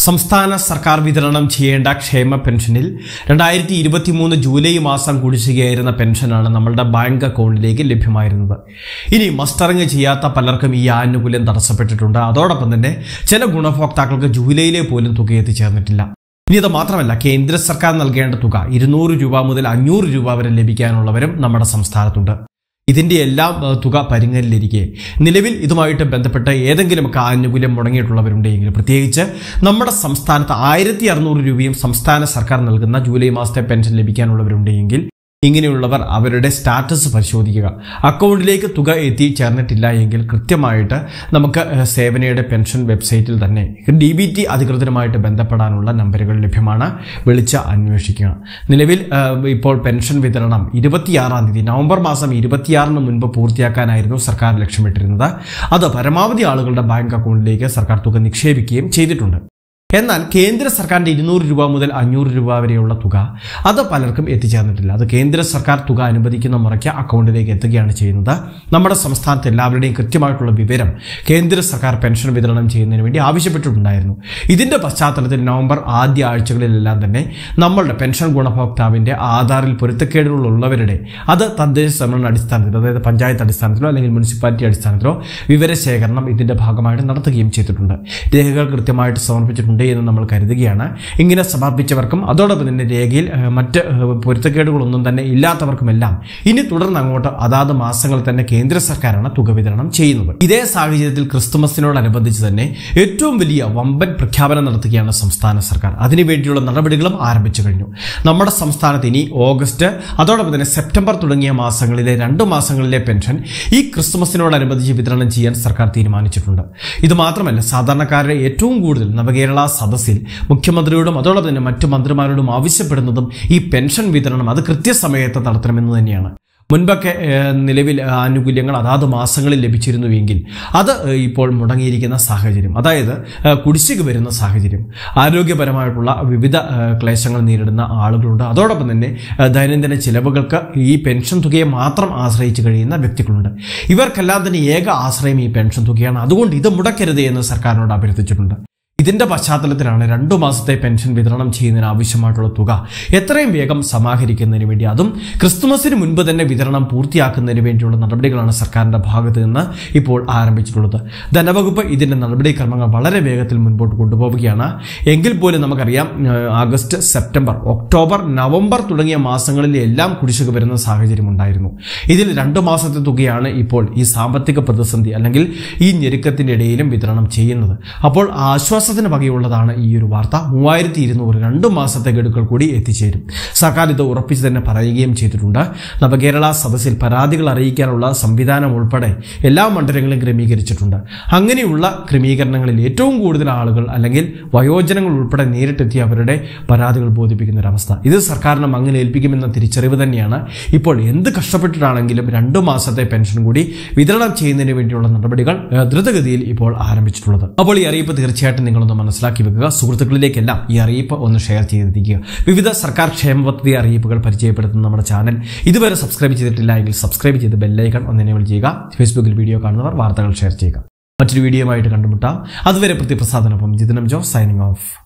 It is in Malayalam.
സംസ്ഥാന സർക്കാർ വിതരണം ചെയ്യേണ്ട ക്ഷേമ പെൻഷനിൽ രണ്ടായിരത്തി ഇരുപത്തി മൂന്ന് ജൂലൈ മാസം കുടിശ്ശികയായിരുന്ന പെൻഷനാണ് നമ്മളുടെ ബാങ്ക് അക്കൗണ്ടിലേക്ക് ലഭ്യമായിരുന്നത് ഇനി മസ്റ്ററിങ് ചെയ്യാത്ത പലർക്കും ഈ ആനുകൂല്യം തടസ്സപ്പെട്ടിട്ടുണ്ട് അതോടൊപ്പം തന്നെ ചില ഗുണഭോക്താക്കൾക്ക് ജൂലൈയിലെ പോലും തുക എത്തിച്ചേർന്നിട്ടില്ല ഇനി അത് മാത്രമല്ല കേന്ദ്ര സർക്കാർ നൽകേണ്ട തുക ഇരുന്നൂറ് രൂപ മുതൽ അഞ്ഞൂറ് രൂപ വരെ ലഭിക്കാനുള്ളവരും നമ്മുടെ സംസ്ഥാനത്തുണ്ട് ഇതിന്റെ എല്ലാം ഏഹ്, തുക പരിങ്ങലിലിരിക്കെ നിലവിൽ ഇതുമായിട്ട് ബന്ധപ്പെട്ട് ഏതെങ്കിലുമൊക്കെ ആനുകൂല്യം മുടങ്ങിയിട്ടുള്ളവരുണ്ടെങ്കിൽ പ്രത്യേകിച്ച് നമ്മുടെ സംസ്ഥാനത്ത് ആയിരത്തി അറുന്നൂറ് രൂപയും സംസ്ഥാന സർക്കാർ നൽകുന്ന ജൂലൈ മാസത്തെ പെൻഷൻ ലഭിക്കാനുള്ളവരുണ്ടെങ്കിൽ ഇങ്ങനെയുള്ളവർ അവരുടെ സ്റ്റാറ്റസ് പരിശോധിക്കുക അക്കൗണ്ടിലേക്ക് തുക എത്തിച്ചേർന്നിട്ടില്ല എങ്കിൽ കൃത്യമായിട്ട് നമുക്ക് ഏഹ്, സേവനയുടെ പെൻഷൻ വെബ്സൈറ്റിൽ തന്നെ ഡി ബി ടി അധികൃതരുമായിട്ട് ബന്ധപ്പെടാനുള്ള നമ്പറുകൾ ലഭ്യമാണ് വിളിച്ച് അന്വേഷിക്കുക നിലവിൽ ഏഹ്, ഇപ്പോൾ പെൻഷൻ വിതരണം ഇരുപത്തിയാറാം തീയതി നവംബർ മാസം ഇരുപത്തിയാറിന് മുൻപ് പൂർത്തിയാക്കാനായിരുന്നു സർക്കാർ ലക്ഷ്യമിട്ടിരുന്നത് അത് പരമാവധി ആളുകളുടെ ബാങ്ക് അക്കൗണ്ടിലേക്ക് സർക്കാർ തുക നിക്ഷേപിക്കുകയും ചെയ്തിട്ടുണ്ട് എന്നാൽ കേന്ദ്ര സർക്കാരിന്റെ ഇരുന്നൂറ് രൂപ മുതൽ അഞ്ഞൂറ് രൂപ വരെയുള്ള തുക അത് പലർക്കും എത്തിച്ചേർന്നിട്ടില്ല അത് കേന്ദ്ര സർക്കാർ തുക അനുവദിക്കുന്ന മുറയ്ക്ക് അക്കൗണ്ടിലേക്ക് എത്തുകയാണ് ചെയ്യുന്നത് നമ്മുടെ സംസ്ഥാനത്ത് എല്ലാവരുടെയും കൃത്യമായിട്ടുള്ള വിവരം കേന്ദ്ര സർക്കാർ പെൻഷൻ വിതരണം ചെയ്യുന്നതിന് വേണ്ടി ആവശ്യപ്പെട്ടിട്ടുണ്ടായിരുന്നു ഇതിന്റെ പശ്ചാത്തലത്തിൽ നവംബർ ആദ്യ ആഴ്ചകളിലെല്ലാം തന്നെ നമ്മളുടെ പെൻഷൻ ഗുണഭോക്താവിന്റെ ആധാറിൽ പൊരുത്തക്കേടുകളുള്ളവരുടെ അത് തദ്ദേശ സംവരണ അടിസ്ഥാനത്തിൽ അതായത് പഞ്ചായത്ത് അടിസ്ഥാനത്തിലോ അല്ലെങ്കിൽ മുനിസിപ്പാലിറ്റി അടിസ്ഥാനത്തിലോ വിവരശേഖരണം ഇതിന്റെ ഭാഗമായിട്ട് നടത്തുകയും ചെയ്തിട്ടുണ്ട് രേഖകൾ കൃത്യമായിട്ട് സമർപ്പിച്ചിട്ടുണ്ട് എന്ന് നമ്മൾ കരുതുകയാണ് ഇങ്ങനെ സമർപ്പിച്ചവർക്കും അതോടൊപ്പം തന്നെ രേഖയിൽ ഏഹ്, മറ്റ് ഏഹ്, പൊരുത്തക്കേടുകളൊന്നും തന്നെ ഇല്ലാത്തവർക്കുമെല്ലാം ഇനി തുടർന്ന് അങ്ങോട്ട് അതാത് മാസങ്ങളിൽ തന്നെ കേന്ദ്ര സർക്കാരാണ് തുക വിതരണം ചെയ്യുന്നത് ഇതേ സാഹചര്യത്തിൽ ക്രിസ്തുമസിനോടനുബന്ധിച്ച് തന്നെ ഏറ്റവും വലിയ വമ്പൻ പ്രഖ്യാപനം നടത്തുകയാണ് സംസ്ഥാന സർക്കാർ അതിനുവേണ്ടിയുള്ള നടപടികളും ആരംഭിച്ചു കഴിഞ്ഞു നമ്മുടെ സംസ്ഥാനത്ത് ഇനി ഓഗസ്റ്റ് അതോടൊപ്പം തന്നെ സെപ്റ്റംബർ തുടങ്ങിയ മാസങ്ങളിലെ രണ്ട് മാസങ്ങളിലെ പെൻഷൻ ഈ ക്രിസ്തുമസിനോടനുബന്ധിച്ച് വിതരണം ചെയ്യാൻ സർക്കാർ തീരുമാനിച്ചിട്ടുണ്ട് ഇത് മാത്രമല്ല സാധാരണക്കാരുടെ ഏറ്റവും കൂടുതൽ നവകേരള സദസ്സിൽ മുഖ്യമന്ത്രിയോടും അതോടൊപ്പം തന്നെ മറ്റു മന്ത്രിമാരോടും ആവശ്യപ്പെടുന്നതും ഈ പെൻഷൻ വിതരണം അത് കൃത്യസമയത്ത് നടത്തണമെന്ന് തന്നെയാണ് മുൻപൊക്കെ ഏഹ്, നിലവിൽ ആനുകൂല്യങ്ങൾ അതാത് മാസങ്ങളിൽ ലഭിച്ചിരുന്നുവെങ്കിൽ അത് ഏഹ്, ഇപ്പോൾ മുടങ്ങിയിരിക്കുന്ന സാഹചര്യം അതായത് ഏഹ്, കുടിശ്ശിക വരുന്ന സാഹചര്യം ആരോഗ്യപരമായിട്ടുള്ള വിവിധ ഏഹ്, ക്ലേശങ്ങൾ നേരിടുന്ന ആളുകളുണ്ട് അതോടൊപ്പം തന്നെ ഏഹ്, ദൈനംദിന ചിലവുകൾക്ക് ഈ പെൻഷൻ തുകയെ മാത്രം ആശ്രയിച്ച് കഴിയുന്ന വ്യക്തികളുണ്ട് ഇവർക്കെല്ലാം തന്നെ ഏക ആശ്രയം ഈ പെൻഷൻ തുകയാണ് അതുകൊണ്ട് ഇത് മുടക്കരുത് എന്ന് സർക്കാരിനോട് അഭ്യർത്ഥിച്ചിട്ടുണ്ട് ഇതിന്റെ പശ്ചാത്തലത്തിലാണ് രണ്ടു മാസത്തെ പെൻഷൻ വിതരണം ചെയ്യുന്നതിന് ആവശ്യമായിട്ടുള്ള തുക എത്രയും വേഗം സമാഹരിക്കുന്നതിന് വേണ്ടി അതും ക്രിസ്തുമസിന് മുൻപ് തന്നെ വിതരണം പൂർത്തിയാക്കുന്നതിന് വേണ്ടിയുള്ള നടപടികളാണ് സർക്കാരിന്റെ ഭാഗത്ത് നിന്ന് ഇപ്പോൾ ആരംഭിച്ചിട്ടുള്ളത് ധനവകുപ്പ് ഇതിന്റെ നടപടിക്രമങ്ങൾ വളരെ വേഗത്തിൽ മുൻപോട്ട് കൊണ്ടുപോവുകയാണ് എങ്കിൽ പോലും നമുക്കറിയാം ഏഹ്, ആഗസ്റ്റ് സെപ്റ്റംബർ ഒക്ടോബർ നവംബർ തുടങ്ങിയ മാസങ്ങളിൽ എല്ലാം കുടിശ്ശിക വരുന്ന സാഹചര്യം ഉണ്ടായിരുന്നു ഇതിൽ രണ്ടു മാസത്തെ തുകയാണ് ഇപ്പോൾ ഈ സാമ്പത്തിക പ്രതിസന്ധി അല്ലെങ്കിൽ ഈ ഞെരുക്കത്തിന്റെ ഇടയിലും വിതരണം ചെയ്യുന്നത് അപ്പോൾ ആശ്വാസത്തിന് വകയുള്ളതാണ് ഈ ഒരു വാർത്ത മൂവായിരത്തി ഇരുന്നൂറ് രണ്ടു മാസത്തെ ഗഡുക്കൾ കൂടി എത്തിച്ചേരും സർക്കാർ ഇത് ഉറപ്പിച്ച് തന്നെ പറയുകയും ചെയ്തിട്ടുണ്ട് നവകേരള സദസ്സിൽ പരാതികൾ അറിയിക്കാനുള്ള സംവിധാനം ഉൾപ്പെടെ എല്ലാ മണ്ഡലങ്ങളും ക്രമീകരിച്ചിട്ടുണ്ട് അങ്ങനെയുള്ള ക്രമീകരണങ്ങളിൽ ഏറ്റവും കൂടുതൽ ആളുകൾ അല്ലെങ്കിൽ വയോജനങ്ങൾ ഉൾപ്പെടെ നേരിട്ടെത്തി അവരുടെ പരാതികൾ ബോധിപ്പിക്കുന്ന ഒരവസ്ഥ ഇത് സർക്കാരിന് അങ്ങനെ ഏൽപ്പിക്കുമെന്ന തിരിച്ചറിവ് തന്നെയാണ് ഇപ്പോൾ എന്ത് കഷ്ടപ്പെട്ടിട്ടാണെങ്കിലും രണ്ടു മാസത്തെ പെൻഷൻ കൂടി വിതരണം ചെയ്യുന്നതിന് വേണ്ടിയുള്ള നടപടികൾ ഏഹ്, ദ്രുതഗതിയിൽ ഇപ്പോൾ ആരംഭിച്ചിട്ടുള്ളത് അപ്പോൾ ഈ അറിയിപ്പ് തീർച്ചയായിട്ടും നിങ്ങളൊന്ന് മനസ്സിലാക്കി വെക്കുക സുഹൃത്തുക്കളിലേക്കെല്ലാം ഈ അറിയിപ്പ് ഒന്ന് ഷെയർ ചെയ്തിരിക്കുക വിവിധ സർക്കാർ ക്ഷേമ പദ്ധതി അറിയിപ്പുകൾ പരിചയപ്പെടുത്തുന്ന നമ്മുടെ ചാനൽ ഇതുവരെ സബ്സ്ക്രൈബ് ചെയ്തിട്ടില്ല എങ്കിൽ സബ്സ്ക്രൈബ് ചെയ്ത് ബെല്ലൈക്കൺ ഒന്ന് എനേബിൾ ചെയ്യുക ഫേസ്ബുക്കിൽ വീഡിയോ കാണുന്നവർ വാർത്തകൾ ഷെയർ ചെയ്യുക മറ്റൊരു വീഡിയോയുമായിട്ട് കണ്ടുമുട്ടാം അതുവരെ പ്രതിപ്രസാദനൊപ്പം ജിതനം ജോ സൈനിങ് ഓഫ്